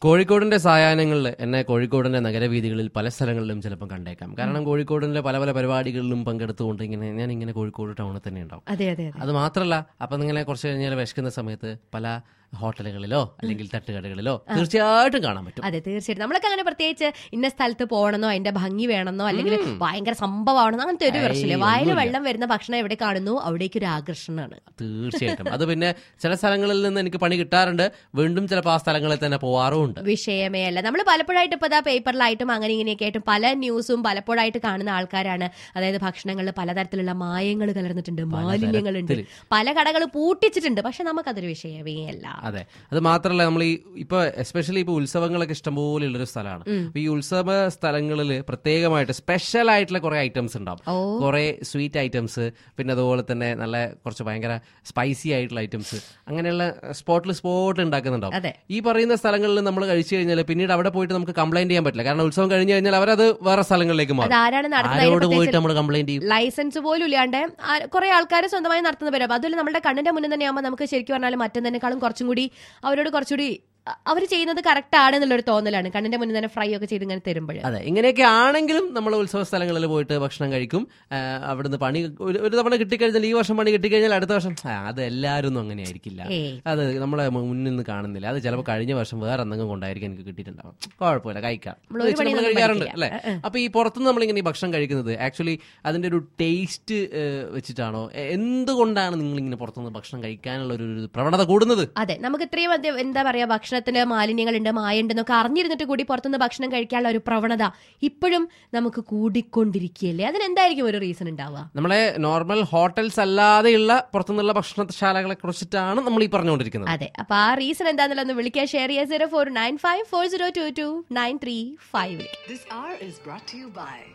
കോഴിക്കോടിന്റെ സായാഹ്നങ്ങളിൽ എന്നെ കോഴിക്കോടിന്റെ നഗരവീഥികളിൽ പല സ്ഥലങ്ങളിലും ചിലപ്പം കണ്ടേക്കാം കാരണം കോഴിക്കോടിന്റെ പല പല പരിപാടികളിലും പങ്കെടുത്തുകൊണ്ട് ഇങ്ങനെ ഞാൻ ഇങ്ങനെ കോഴിക്കോട് ടൗണിൽ തന്നെ ഉണ്ടാവും അതെ അതെ അതെ അത് മാത്രമല്ല അപ്പൊ നിങ്ങളെ കുറച്ച് കഴിഞ്ഞാൽ വിശക്കുന്ന സമയത്ത് പല ഹോട്ടലുകളിലോ അല്ലെങ്കിൽ തട്ടുകടകളിലോ തീർച്ചയായിട്ടും കാണാൻ പറ്റും അതെ തീർച്ചയായിട്ടും നമ്മളൊക്കെ അങ്ങനെ പ്രത്യേകിച്ച് ഇന്ന സ്ഥലത്ത് പോകണമെന്നോ അതിന്റെ ഭംഗി വേണമെന്നോ അല്ലെങ്കിൽ ഭയങ്കര സംഭവമാണെന്നോ അങ്ങനത്തെ ഒരു പ്രശ്നമില്ല വായിൽ വെള്ളം വരുന്ന ഭക്ഷണം എവിടെ കാണുന്നു അവിടേക്ക് ഒരു ആകർഷണമാണ് തീർച്ചയായിട്ടും അത് പിന്നെ ചില സ്ഥലങ്ങളിൽ നിന്ന് എനിക്ക് പണി കിട്ടാറുണ്ട് വീണ്ടും ചിലപ്പോൾ ആ സ്ഥലങ്ങളിൽ തന്നെ പോവാറുമുണ്ട് വിഷയമേ അല്ല നമ്മൾ പലപ്പോഴായിട്ട് ഇപ്പോൾ അതാ പേപ്പറിലായിട്ടും അങ്ങനെ ഇങ്ങനെയൊക്കെ ആയിട്ടും പല ന്യൂസും പലപ്പോഴായിട്ട് കാണുന്ന ആൾക്കാരാണ് അതായത് ഭക്ഷണങ്ങളിൽ പലതരത്തിലുള്ള മായങ്ങൾ കലർന്നിട്ടുണ്ട് മാലിന്യങ്ങളുണ്ട് പല കടകൾ പൂട്ടിച്ചിട്ടുണ്ട് പക്ഷെ നമുക്കതൊരു വിഷയമേ അല്ല അതെ അത് മാത്രമല്ല നമ്മൾ ഈ ഇപ്പൊ എസ്പെഷ്യലി ഇപ്പൊ ഉത്സവങ്ങളൊക്കെ ഇഷ്ടംപോലെ ഉള്ളൊരു സ്ഥലമാണ് അപ്പൊ ഈ ഉത്സവ സ്ഥലങ്ങളിൽ പ്രത്യേകമായിട്ട് സ്പെഷ്യൽ ആയിട്ടുള്ള കുറെ ഐറ്റംസ് ഉണ്ടാവും ഓ. കുറെ സ്വീറ്റ് ഐറ്റംസ് പിന്നെ അതുപോലെ തന്നെ നല്ല കുറച്ച് ഭയങ്കര സ്പൈസി ആയിട്ടുള്ള ഐറ്റംസ് അങ്ങനെയുള്ള സ്പോട്ടിൽ സ്പോട്ട് ഉണ്ടാക്കുന്നുണ്ടാവും അതെ ഈ പറയുന്ന സ്ഥലങ്ങളിൽ നമ്മൾ കഴിച്ചു കഴിഞ്ഞാൽ പിന്നീട് അവിടെ പോയിട്ട് നമുക്ക് കംപ്ലൈന്റ് ചെയ്യാൻ പറ്റില്ല കാരണം ഉത്സവം കഴിഞ്ഞു കഴിഞ്ഞാൽ അവരത് വേറെ സ്ഥലങ്ങളിലേക്ക് മാറും അതാരാണ് നടത്തുന്നത് ആരോട് അതിനെ പോയിട്ട് നമ്മൾ കംപ്ലൈന്റ് ചെയ്യും ലൈസൻസ് പോലും ഇല്ലാണ്ട് കുറെ ആൾക്കാർ സ്വന്തമായി നടത്തുന്ന പേരും അതുപോലെ നമ്മുടെ കണ്ണിന്റെ മുന്നിൽ തന്നെ ആകുമ്പോൾ നമുക്ക് ശരിക്കും പറഞ്ഞാൽ മറ്റൊന്നിനേക്കാളും കുറച്ചും കൂടി അവരോട് കുറച്ചുകൂടി അവർ ചെയ്യുന്നത് കറക്റ്റ് ആണെന്നുള്ളൊരു തോന്നലാണ് കണ്ണിന്റെ മുന്നിൽ തന്നെ ഫ്രൈ ഒക്കെ ചെയ്ത് ഇങ്ങനെ തരുമ്പോൾ അതെ ഇങ്ങനെയൊക്കെ ആണെങ്കിലും നമ്മൾ ഉത്സവ സ്ഥലങ്ങളിൽ പോയിട്ട് ഭക്ഷണം കഴിക്കും ആ, അവിടുന്ന് പണി ഒരു ഒരു തവണ കിട്ടിക്കഴിഞ്ഞാൽ ഈ വർഷം പണി കിട്ടിക്കഴിഞ്ഞാൽ അടുത്ത വർഷം ആ, അത് എല്ലാവരും ഒന്നും അങ്ങനെ ആയിരിക്കില്ല ഏയ് അത് നമ്മളെ മുന്നിൽ നിന്ന് കാണുന്നില്ല അത് ചിലപ്പോൾ കഴിഞ്ഞ വർഷം വേറെ എന്തെങ്കിലും കൊണ്ടായിരിക്കും എനിക്ക് കിട്ടിയിട്ടുണ്ടാവും കുഴപ്പമില്ല കഴിക്കാം നമ്മൾ ഒരു വെച്ച് നമ്മൾ പണിയൊന്നും കഴിക്കാറുണ്ട് പഠിക്കില്ല. അല്ലേ അപ്പൊ ഈ പുറത്തുനിന്ന് നമ്മളിങ്ങനെ ഈ ഭക്ഷണം കഴിക്കുന്നത് ആക്ച്വലി അതിന്റെ ഒരു ടേസ്റ്റ് വെച്ചിട്ടാണോ എ- എന്തുകൊണ്ടാണ് നിങ്ങൾ ഇങ്ങനെ പുറത്തുനിന്ന് ഭക്ഷണം കഴിക്കാനുള്ള ഒരു ഒരു പ്രവണത കൂടുന്നത് അതെ നമുക്ക് ഇത്രയും അധികം എന്താ പറയാ ഭക്ഷണത്തിന് മാലിന്യങ്ങളുണ്ട് മായുണ്ട് എന്നൊക്കെ അറിഞ്ഞിരുന്നിട്ട് കൂടി പുറത്തുനിന്ന് ഭക്ഷണം കഴിക്കാനുള്ള ഒരു പ്രവണത ഇപ്പോഴും നമുക്ക് കൂടിക്കൊണ്ടിരിക്കുകയല്ലേ അതിനെന്തായിരിക്കും ഒരു റീസൺ ഉണ്ടാവുക നമ്മളെ നോർമൽ ഹോട്ടൽസ് അല്ലാതെയുള്ള പുറത്തുനിന്നുള്ള ഭക്ഷണശാലകളെ കുറിച്ചിട്ടാണ് നമ്മൾ ഈ പറഞ്ഞുകൊണ്ടിരിക്കുന്നത് അതെ അപ്പൊ ആ റീസൺ എന്താണെന്നുള്ളത് ഒന്ന് വിളിക്കാൻ ഷെയർ ചെയ്യാൻ zero four nine five four zero two two nine three five This hour is brought to you by